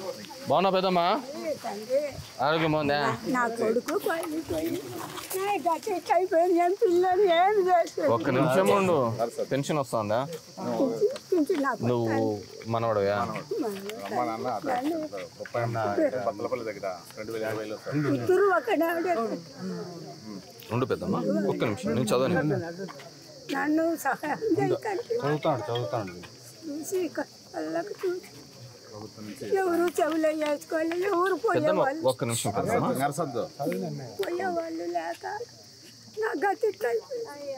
బాగున్నా పెద్దమ్మా తండ్రి ఆరోగ్యం బాగుందా నా కొడుకు పోయి నా గట్టి అయిపోయింది నేను పిల్లలు ఏం చేస్తాను ఒక్క నిమిషం ఉండు పెన్షన్ వస్తుందా నాకు నువ్వు మనవడవా బద్దలపల్లి దగ్గర రెండు వేల యాభైలో సార్ ఇద్దరు ఒకనాడు ఉండు పెద్దమ్మా ఒక్క నిమిషం నేను చదవని నన్ను సహాయం చేయకండి చదువుతాడు చదువుతాడు చూసి కళ్ళకు చూసి ఎవరు చెవులో వేసుకోవాలి ఎవరు పెద్దమ్మ పోయేవాళ్ళు ఒక్క నిమిషం పెద్దమ్మా నరసద్దు పోయేవాళ్ళు లేక నా గతి ఇట్లా అయిపోయింది.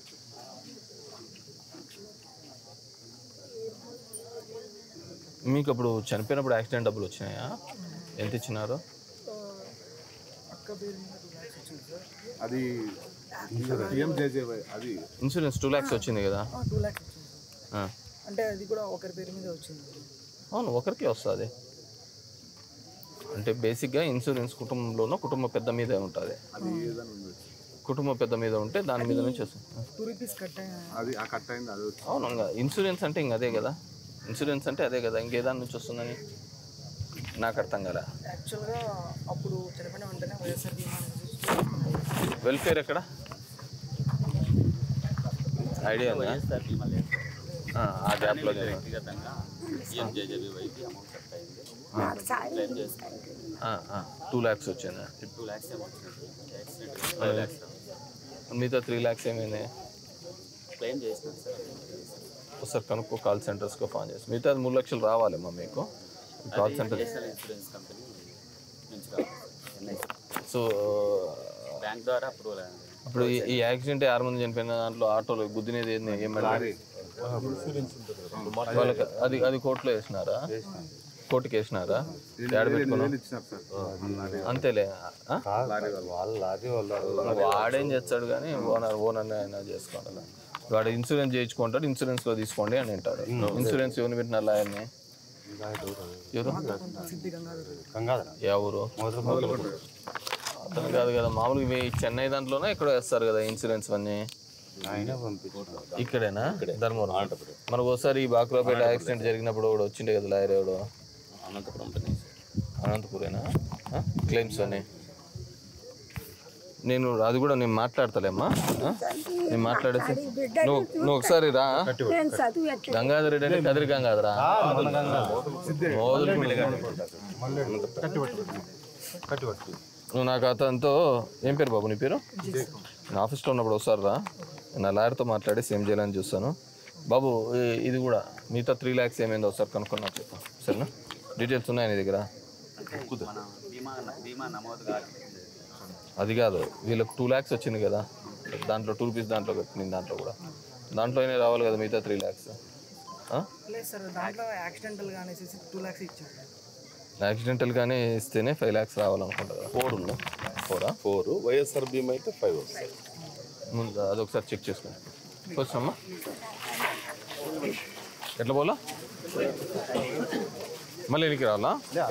మీకు అప్పుడు చనిపోయినప్పుడు యాక్సిడెంట్ డబ్బులు వచ్చినాయా ఎంత ఇచ్చినారు అది టీఎంజేజేవై అది ఇన్సూరెన్స్ టూ ల్యాక్స్ వచ్చింది కదా టూ ల్యాక్స్ వచ్చింది ఆ. అంటే అది కూడా ఒకరి పేరు మీద వచ్చింది అవును ఒకరికి వస్తుంది అంటే బేసిక్గా ఇన్సూరెన్స్ కుటుంబంలోనో కుటుంబ పెద్ద మీదే ఉంటుంది అది ఏదైనా ఉంది కుటుంబ పెద్ద మీద ఉంటే దాని మీద నుంచి వస్తుంది టూ రూపీస్ కట్ అయిన అది ఆ కట్ అయింది అది వచ్చి అవును ఇంకా ఇన్సూరెన్స్ అంటే ఇంక అదే కదా ఇన్సూరెన్స్ అంటే అదే కదా ఇంకేదాని నుంచి వస్తుందని నాకు అర్థం కదా యాక్చువల్గా అప్పుడు చనిపోయిన వెంటనే వైఎస్ఆర్ బీమా అనేది వెల్ఫేర్ ఎక్కడ ఐడియా ఉందా ఆ, ఆ గ్యాప్లో నాకు సాయం టూ ల్యాక్స్ వచ్చిందా మిగతా త్రీ ల్యాక్స్ ఏమైంది ఒకసారి కనుక్కో కాల్ సెంటర్స్కి ఫోన్ చేసి మిగతా మూడు లక్షలు రావాలేమ్మా మీకు కాల్ సెంటర్ సో బ్యాంక్ ద్వారా అప్రూవల్ ఇప్పుడు ఈ- ఈ యాక్సిడెంట్ ఆరు మంది చనిపోయిన దాంట్లో ఆటోలో గుద్దినేది ఏంది ఏమన్నా వాళ్ళకి అది అది కోర్టులో వేసినారా కోర్టుకి వేసినారా ఏడ పెట్టుకున్నావు ఇచ్చినారు సార్ అంతేలే ఆ? లారీ వాళ్ళు వాడేం చేస్తాడు కానీ ఓనర్ ఓనర్ అయినా చేసుకోవాలి వాడు ఇన్సూరెన్స్ చేయించుకుంటాడు ఇన్సూరెన్స్ లో తీసుకోండి అని అంటాడు ఇన్సూరెన్స్ ఎవరిని పెట్టినారు లాయర్ని ఎవరు సిద్ధి గంగాధర్ ఏ ఊరు అతను కాదు కదా మామూలుగా ఇవి చెన్నై దాంట్లోనే ఇక్కడ వేస్తారు కదా ఇన్సూరెన్స్ అన్నీ ఇక్కడేనా ధర్మవరం మనకు ఒకసారి ఈ బాక్రాపేట యాక్సిడెంట్ జరిగినప్పుడు కూడా వచ్చిండే కదా లాయర్ ఎవడు అనంతపురం పని అనంతపురేనా క్లెయిమ్స్ అని నేను అది కూడా నేను మాట్లాడతలేమ్మా ఆ? నేను మాట్లాడేసి నువ్వు నువ్వు ఒకసారి రా నేను చదువు ఎట్లా గంగాధర్ రెడ్డి అంటే కదిరి గంగాధరా మోదులు నువ్వు నాకు అతనితో ఏం పేరు బాబు నీ పేరు నా ఆఫీస్లో ఉన్నప్పుడు ఒకసారి రా నా లాయర్తో మాట్లాడి సేమ్ చేయాలని చూస్తాను బాబు ఈ- ఇది కూడా మిగతా త్రీ ల్యాక్స్ ఏమైందో ఒకసారి కనుక్కున్నా చెప్పు సరేనా డీటెయిల్స్ ఉన్నాయి నీ దగ్గర మన బీమా బీమా నమోదు కాదు అది కాదు వీళ్ళకి టూ ల్యాక్స్ వచ్చింది కదా దాంట్లో టూ రూపీస్ దాంట్లో పెట్టింది దాంట్లో కూడా దాంట్లోనే రావాలి కదా మిగతా త్రీ ల్యాక్స్ లేదు సార్ దాంట్లో యాక్సిడెంటల్గా అనేసి టూ ల్యాక్స్ ఇచ్చారు యాక్సిడెంటల్గానే ఇస్తేనే ఫైవ్ ల్యాక్స్ రావాలనుకుంటా కదా ఫోర్ ఉందా ఫోరా ఫోర్ వైఎస్ఆర్ బీమా అయితే ఫైవ్ వస్తాయి ముందు అదొకసారి చెక్ చేసుకోండి వచ్చమ్మా ఎట్లా పోలా మళ్ళీ ఎనికి రావాలా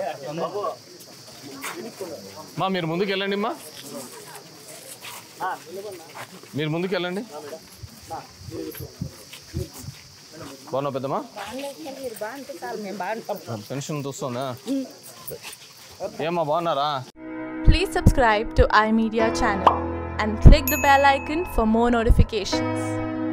మా మీరు ముందుకు వెళ్ళండి అమ్మా మీరు ముందుకు వెళ్ళండి బాగున్నావు పెద్దమ్మా పెన్షన్ వస్తుందా ఏమ్మా బాగున్నారా Please subscribe to iMedia channel and click the bell icon for more notifications.